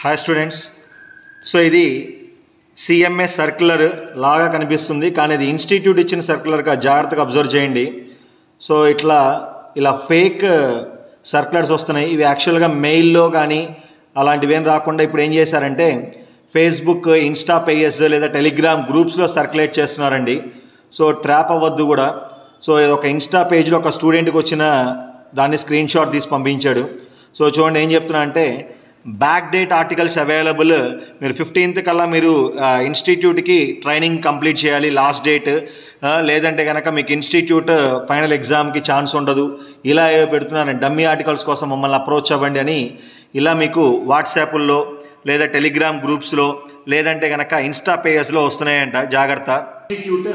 hi students so ఇది CMA circular లాగా కనిపిస్తుంది కానీ ఇది ఇన్స్టిట్యూట్ ఇచ్చిన సర్క్యులర్గా జాగ్రత్తగా అబ్జర్వ్ చేయండి సో ఇట్లా ఇలా ఫేక్ సర్క్యులర్స్ వస్తున్నాయి ఇవి యాక్చువల్గా మెయిల్లో కానీ అలాంటివి ఏం రాకుండా ఇప్పుడు ఏం చేశారంటే ఫేస్బుక్ ఇన్స్టా పేజెస్ లేదా టెలిగ్రామ్ గ్రూప్స్లో సర్క్యులేట్ చేస్తున్నారండి సో ట్రాప్ అవ్వద్దు కూడా సో ఇది ఒక ఇన్స్టా పేజ్లో ఒక స్టూడెంట్కి వచ్చిన దాన్ని స్క్రీన్ షాట్ తీసి పంపించాడు సో చూడండి ఏం చెప్తున్నా అంటే బ్యాక్ డేట్ ఆర్టికల్స్ అవైలబుల్ మీరు ఫిఫ్టీన్త్ కల్లా మీరు ఇన్స్టిట్యూట్కి ట్రైనింగ్ కంప్లీట్ చేయాలి లాస్ట్ డేట్ లేదంటే కనుక మీకు ఇన్స్టిట్యూట్ ఫైనల్ ఎగ్జామ్కి ఛాన్స్ ఉండదు ఇలా ఏవో పెడుతున్నారండి డమ్మీ ఆర్టికల్స్ కోసం మమ్మల్ని అప్రోచ్ అవ్వండి అని ఇలా మీకు వాట్సాప్ల్లో లేదా టెలిగ్రామ్ గ్రూప్స్లో లేదంటే కనుక ఇన్స్టా పేజెస్లో వస్తున్నాయంట జాగ్రత్త ఇన్స్టిట్యూట్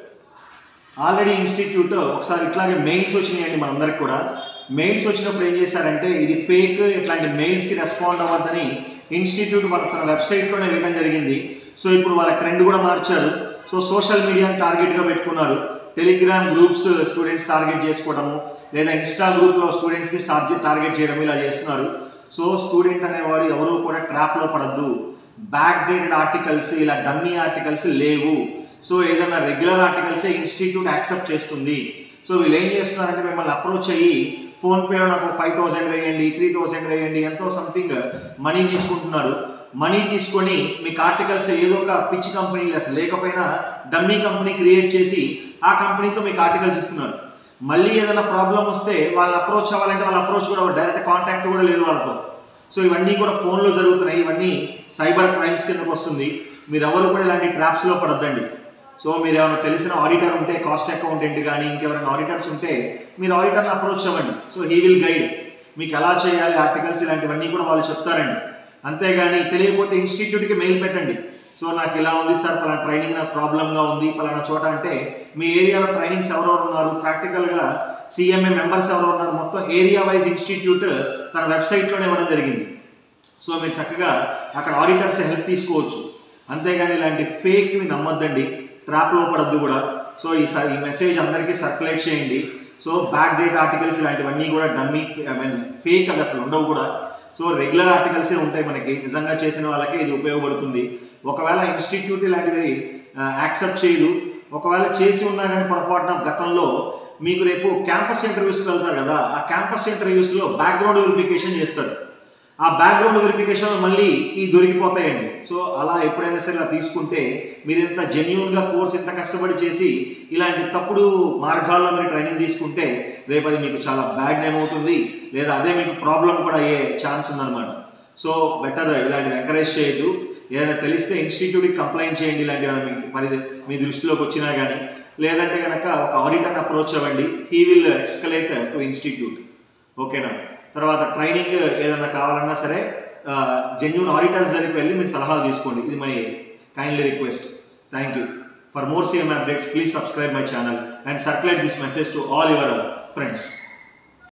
ఆల్రెడీ ఇన్స్టిట్యూట్ ఒకసారి ఇట్లాగే మెయిల్స్ వచ్చినాయండి మనందరికి కూడా మెయిల్స్ వచ్చినప్పుడు ఏం చేశారంటే ఇది ఫేక్ ఇట్లాంటి మెయిల్స్కి రెస్పాండ్ అవ్వద్దని ఇన్స్టిట్యూట్ వాళ్ళ తన వెబ్సైట్లోనే వేయడం జరిగింది సో ఇప్పుడు వాళ్ళ ట్రెండ్ కూడా మార్చారు సో సోషల్ మీడియాని టార్గెట్గా పెట్టుకున్నారు టెలిగ్రామ్ గ్రూప్స్ స్టూడెంట్స్ టార్గెట్ చేసుకోవడము లేదా ఇన్స్టా గ్రూప్లో స్టూడెంట్స్కి టార్గెట్ టార్గెట్ చేయడం ఇలా చేస్తున్నారు సో స్టూడెంట్ అనేవారు ఎవరు కూడా ట్రాప్లో పడద్దు బ్యాక్ డేటెడ్ ఆర్టికల్స్ ఇలా డమ్మీ ఆర్టికల్స్ లేవు సో ఏదైనా రెగ్యులర్ ఆర్టికల్సే ఇన్స్టిట్యూట్ యాక్సెప్ట్ చేస్తుంది సో వీళ్ళు ఏం చేస్తున్నారంటే మిమ్మల్ని అప్రోచ్ అయ్యి ఫోన్పేలో నాకు ఫైవ్ థౌసండ్ వేయండి త్రీ థౌసండ్ వేయండి ఎంతో సంథింగ్ మనీ తీసుకుంటున్నారు మనీ తీసుకొని మీకు ఆర్టికల్స్ ఏదో ఒక పిచ్చి కంపెనీ అసలు లేకపోయినా డమ్మీ కంపెనీ క్రియేట్ చేసి ఆ కంపెనీతో మీకు ఆర్టికల్స్ ఇస్తున్నారు మళ్ళీ ఏదైనా ప్రాబ్లం వస్తే వాళ్ళని అప్రోచ్ అవ్వాలంటే వాళ్ళ అప్రోచ్ కూడా డైరెక్ట్ కాంటాక్ట్ కూడా లేదు వాళ్ళతో సో ఇవన్నీ కూడా ఫోన్లో జరుగుతున్నాయి ఇవన్నీ సైబర్ క్రైమ్స్ కిందకు వస్తుంది మీరు ఎవరు కూడా ఇలాంటి ట్రాప్స్లో పడద్దండి సో మీరు ఏమైనా తెలిసిన ఆడిటర్ ఉంటే కాస్ట్ అకౌంటెంట్ కానీ ఇంకెవరైనా ఆడిటర్స్ ఉంటే మీరు ఆడిటర్ని అప్రోచ్ అవ్వండి సో హీ విల్ గైడ్ మీకు ఎలా చేయాలి ఆర్టికల్స్ ఇలాంటివన్నీ కూడా వాళ్ళు చెప్తారండి అంతేగాని తెలియకపోతే ఇన్స్టిట్యూట్కి మెయిల్ పెట్టండి సో నాకు ఇలా ఉంది సార్ పలానా ట్రైనింగ్ నాకు ప్రాబ్లంగా ఉంది పలానా చోట అంటే మీ ఏరియాలో ట్రైనింగ్స్ ఎవరెవరు ఉన్నారు ప్రాక్టికల్గా సిఎంఏ మెంబర్స్ ఎవరు ఉన్నారు మొత్తం ఏరియా వైజ్ ఇన్స్టిట్యూట్ తన వెబ్సైట్లోనే ఇవ్వడం జరిగింది సో మీరు చక్కగా అక్కడ ఆడిటర్స్ హెల్ప్ తీసుకోవచ్చు అంతేగాని ఇలాంటి ఫేక్వి నమ్మొద్దండి ట్రాప్లో పడద్దు కూడా సో ఈ స- ఈ మెసేజ్ అందరికీ సర్క్యులేట్ చేయండి సో బ్యాక్ డేట్ ఆర్టికల్స్ ఇలాంటివన్నీ కూడా డమ్మీ ఐ మీన్ ఫేక్ అవి అసలు ఉండవు కూడా సో రెగ్యులర్ ఆర్టికల్సే ఉంటాయి మనకి నిజంగా చేసిన వాళ్ళకే ఇది ఉపయోగపడుతుంది ఒకవేళ ఇన్స్టిట్యూట్ ఇలాంటివి యాక్సెప్ట్ చేయదు ఒకవేళ చేసి ఉన్నా కానీ పొరపాటున గతంలో మీకు రేపు క్యాంపస్ ఇంటర్వ్యూస్కి వెళ్తారు కదా ఆ క్యాంపస్ ఇంటర్వ్యూస్లో బ్యాక్గ్రౌండ్ వెరిఫికేషన్ చేస్తారు ఆ బ్యాక్గ్రౌండ్ వెరిఫికేషన్ మళ్ళీ ఈ దొరికిపోతాయండి సో అలా ఎప్పుడైనా సరే ఇలా తీసుకుంటే మీరు ఇంత జెన్యున్గా కోర్స్ ఇంత కష్టపడి చేసి ఇలాంటి తప్పుడు మార్గాల్లో మీరు ట్రైనింగ్ తీసుకుంటే రేపు అది మీకు చాలా బ్యాడ్ నేమ్ అవుతుంది లేదా అదే మీకు ప్రాబ్లం కూడా అయ్యే ఛాన్స్ ఉందన్నమాట సో బెటర్ ఇలాంటివి ఎంకరేజ్ చేయొద్దు ఏదైనా తెలిస్తే ఇన్స్టిట్యూట్కి కంప్లైంట్ చేయండి ఇలాంటి ఏమైనా మీ పరి మీ దృష్టిలోకి వచ్చినా కానీ లేదంటే కనుక ఒక ఆడిటర్ని అప్రోచ్ అవ్వండి he will escalate to institute ఓకేనా తర్వాత ట్రైనింగ్ ఏదైనా కావాలన్నా సరే జెన్యున్ ఆడిటర్స్ దగ్గరికి వెళ్ళి మీరు సలహాలు తీసుకోండి ఇది my kindly request thank you for more same updates please subscribe my channel and circulate this message to all your friends